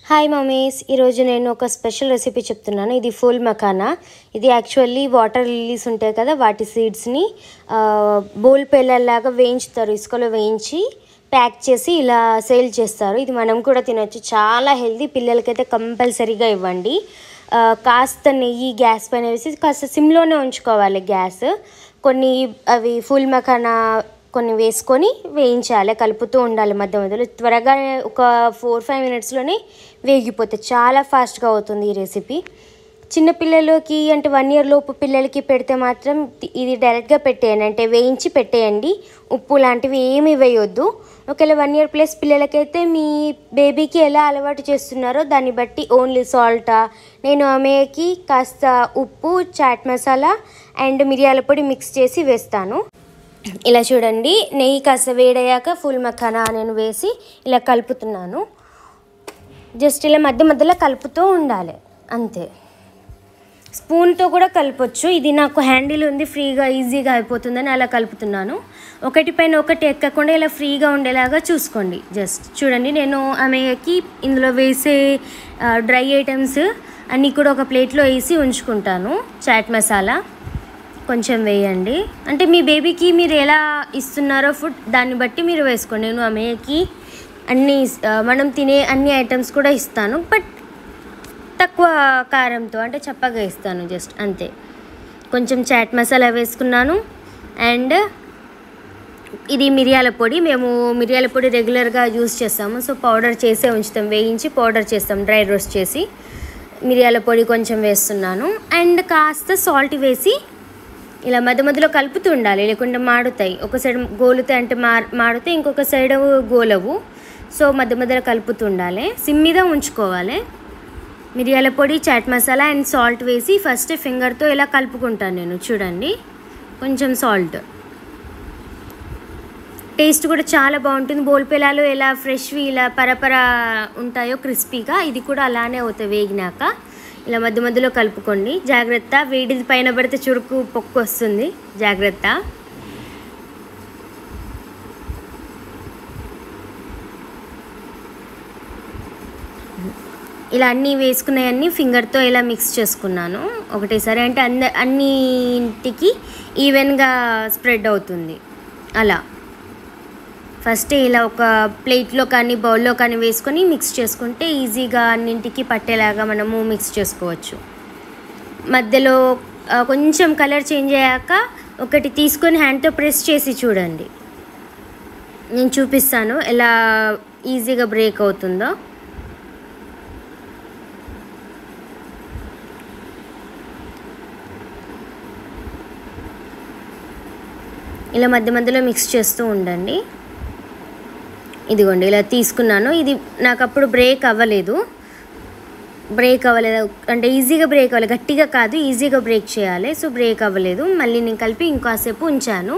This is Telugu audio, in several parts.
హాయ్ మమ్మీస్ ఈరోజు నేను ఒక స్పెషల్ రెసిపీ చెప్తున్నాను ఇది ఫుల్ మఖానా ఇది యాక్చువల్లీ వాటర్ లిల్లీస్ ఉంటాయి కదా వాటి సీడ్స్ని బోల్ పేలలాగా వేయించుతారు ఇసుకలో వేయించి ప్యాక్ చేసి ఇలా సేల్ చేస్తారు ఇది మనం కూడా తినొచ్చు చాలా హెల్దీ పిల్లలకైతే కంపల్సరీగా ఇవ్వండి ఆ, కాస్త నెయ్యి గ్యాస్ పైన వేసి కాస్త సిమ్లోనే ఉంచుకోవాలి గ్యాస్ కొన్ని అవి ఫుల్ మఖానా కొన్ని వేసుకొని వేయించాలి కలుపుతూ ఉండాలి మధ్య మధ్యలో త్వరగా ఒక ఫోర్ ఫైవ్ మినిట్స్లోనే వేగిపోతుంది చాలా ఫాస్ట్గా అవుతుంది ఈ రెసిపీ చిన్నపిల్లలకి అంటే వన్ ఇయర్ లోపు పిల్లలకి పెడితే మాత్రం ఇది డైరెక్ట్గా పెట్టేయండి అంటే వేయించి పెట్టేయండి ఉప్పు లాంటివి ఏమీ వేయొద్దు ఒకవేళ వన్ ఇయర్ ప్లస్ పిల్లలకైతే మీ బేబీకి ఎలా అలవాటు చేస్తున్నారో దాన్ని బట్టి ఓన్లీ సాల్టా నేను ఆమెకి కాస్త ఉప్పు చాట్ మసాలా అండ్ మిరియాల పొడి మిక్స్ చేసి వేస్తాను ఇలా చూడండి నెయ్యి కాస్త వేడయ్యాక ఫుల్ మఖానా నేను వేసి ఇలా కలుపుతున్నాను జస్ట్ ఇలా మధ్య మధ్యలో కలుపుతూ ఉండాలి అంతే స్పూన్తో కూడా కలపొచ్చు ఇది నాకు హ్యాండిల్ ఉంది ఫ్రీగా ఈజీగా అయిపోతుందని అలా కలుపుతున్నాను ఒకటి పైన ఒకటి ఎక్కకుండా ఇలా ఫ్రీగా ఉండేలాగా చూసుకోండి జస్ట్ చూడండి నేను ఆమెకి ఇందులో వేసే డ్రై ఐటమ్స్ అన్నీ కూడా ఒక ప్లేట్లో వేసి ఉంచుకుంటాను చాట్ మసాలా కొంచెం వేయండి అంటే మీ బేబీకి మీరు ఎలా ఇస్తున్నారో ఫుడ్ దాన్ని బట్టి మీరు వేసుకోండి నేను ఆమెకి అన్ని ఆ, మనం తినే అన్ని ఐటమ్స్ కూడా ఇస్తాను బట్ తక్కువ కారంతో అంటే చప్పగా ఇస్తాను జస్ట్ అంతే కొంచెం చాట్ మసాలా వేసుకున్నాను అండ్ ఇది మిరియాల పొడి మేము మిరియాల పొడి రెగ్యులర్గా యూస్ చేస్తాము సో పౌడర్ చేసే ఉంచుతాం వేయించి పౌడర్ చేస్తాం డ్రై రోస్ట్ చేసి మిరియాల పొడి కొంచెం వేస్తున్నాను అండ్ కాస్త సాల్ట్ వేసి ఇలా మధ్య మధ్యలో కలుపుతూ ఉండాలి లేకుంటే మాడుతాయి ఒక సైడ్ గోలుతాయి అంటే మా మాడితే ఇంకొక సైడ్ గోలవు సో మధ్య మధ్యలో కలుపుతూ ఉండాలి సిమ్ మీద ఉంచుకోవాలి మిరియాల పొడి చాట్ మసాలా అండ్ సాల్ట్ వేసి ఫస్ట్ ఫింగర్తో ఇలా కలుపుకుంటాను నేను చూడండి కొంచెం సాల్ట్ టేస్ట్ కూడా చాలా బాగుంటుంది బోల్పిలాలు ఎలా ఫ్రెష్వి ఇలా పరపర ఉంటాయో క్రిస్పీగా ఇది కూడా అలానే అవుతాయి వేగినాక ఇలా మధ్య మధ్యలో కలుపుకోండి జాగ్రత్త వేడి పైన పడితే చురుకు పొక్కు వస్తుంది జాగ్రత్త ఇలా అన్నీ వేసుకున్నాయన్నీ ఫింగర్తో ఇలా మిక్స్ చేసుకున్నాను ఒకటేసారి అంటే అంద అన్నింటికి ఈవెన్గా స్ప్రెడ్ అవుతుంది అలా ఫస్ట్ ఇలా ఒక ప్లేట్లో కానీ బౌల్లో కానీ వేసుకొని మిక్స్ చేసుకుంటే ఈజీగా అన్నింటికి పట్టేలాగా మనము మిక్స్ చేసుకోవచ్చు మధ్యలో ఆ, కొంచెం కలర్ చేంజ్ అయ్యాక ఒకటి తీసుకొని హ్యాండ్తో ప్రెస్ చేసి చూడండి నేను చూపిస్తాను ఎలా ఈజీగా బ్రేక్ అవుతుందో ఇలా మధ్య మధ్యలో మిక్స్ చేస్తూ ఉండండి ఇదిగోండి ఇలా తీసుకున్నాను ఇది నాకు అప్పుడు బ్రేక్ అవ్వలేదు బ్రేక్ అవ్వలేదు అంటే ఈజీగా బ్రేక్ అవ్వలేదు గట్టిగా కాదు ఈజీగా బ్రేక్ చేయాలి సో బ్రేక్ అవ్వలేదు మళ్ళీ నేను కలిపి ఇంకాసేపు ఉంచాను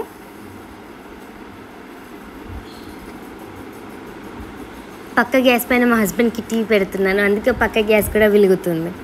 పక్క గ్యాస్ పైన మా హస్బెండ్కి టీ పెడుతున్నాను అందుకే పక్క గ్యాస్ కూడా వెలుగుతుంది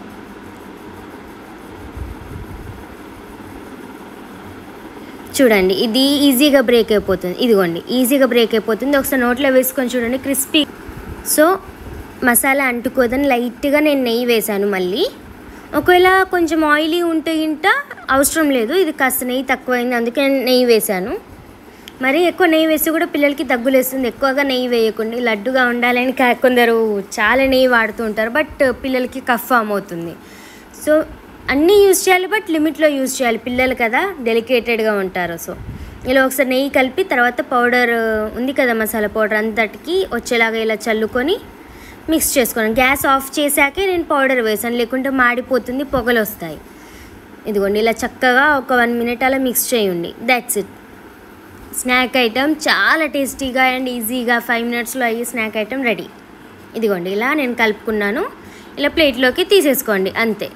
చూడండి ఇది ఈజీగా బ్రేక్ అయిపోతుంది ఇదిగోండి ఈజీగా బ్రేక్ అయిపోతుంది ఒకసారి నోట్లో వేసుకొని చూడండి క్రిస్పీ సో మసాలా అంటుకోదని లైట్గా నేను నెయ్యి వేశాను మళ్ళీ ఒకవేళ కొంచెం ఆయిలీ ఉంటే ఇంట అవసరం లేదు ఇది కాస్త నెయ్యి తక్కువైంది అందుకే నేను నెయ్యి వేశాను మరి ఎక్కువ నెయ్యి వేసి కూడా పిల్లలకి దగ్గులేస్తుంది ఎక్కువగా నెయ్యి వేయకుండా లడ్డుగా ఉండాలని కా- కొందరు చాలా నెయ్యి వాడుతూ ఉంటారు బట్ పిల్లలకి కఫ్ ఫామ్ అవుతుంది సో అన్నీ యూజ్ చేయాలి బట్ లిమిట్లో యూజ్ చేయాలి పిల్లలు కదా డెలికేటెడ్గా ఉంటారు సో ఇలా ఒకసారి నెయ్యి కలిపి తర్వాత పౌడర్ ఉంది కదా మసాలా పౌడర్ అంతటికి వచ్చేలాగా ఇలా చల్లుకొని మిక్స్ చేసుకోండి గ్యాస్ ఆఫ్ చేశాకే నేను పౌడర్ వేసాను లేకుంటే మాడిపోతుంది పొగలు వస్తాయి ఇదిగోండి ఇలా చక్కగా ఒక వన్ మినిట్ అలా మిక్స్ చేయండి దాట్స్ ఇట్ స్నాక్ ఐటమ్ చాలా టేస్టీగా అండ్ ఈజీగా ఫైవ్ మినిట్స్లో అయ్యే స్నాక్ ఐటమ్ రెడీ ఇదిగోండి ఇలా నేను కలుపుకున్నాను ఇలా ప్లేట్లోకి తీసేసుకోండి అంతే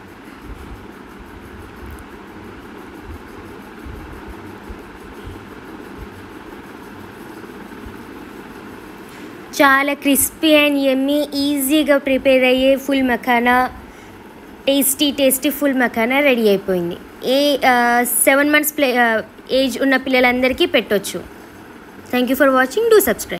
చాలా క్రిస్పీ అండ్ ఎమ్మీ ఈజీగా ప్రిపేర్ అయ్యే full makhana tasty tasty full makhana ready అయిపోయింది a seven months plus age ఉన్న పిల్లలందరికీ పెట్టొచ్చు thank you for watching do subscribe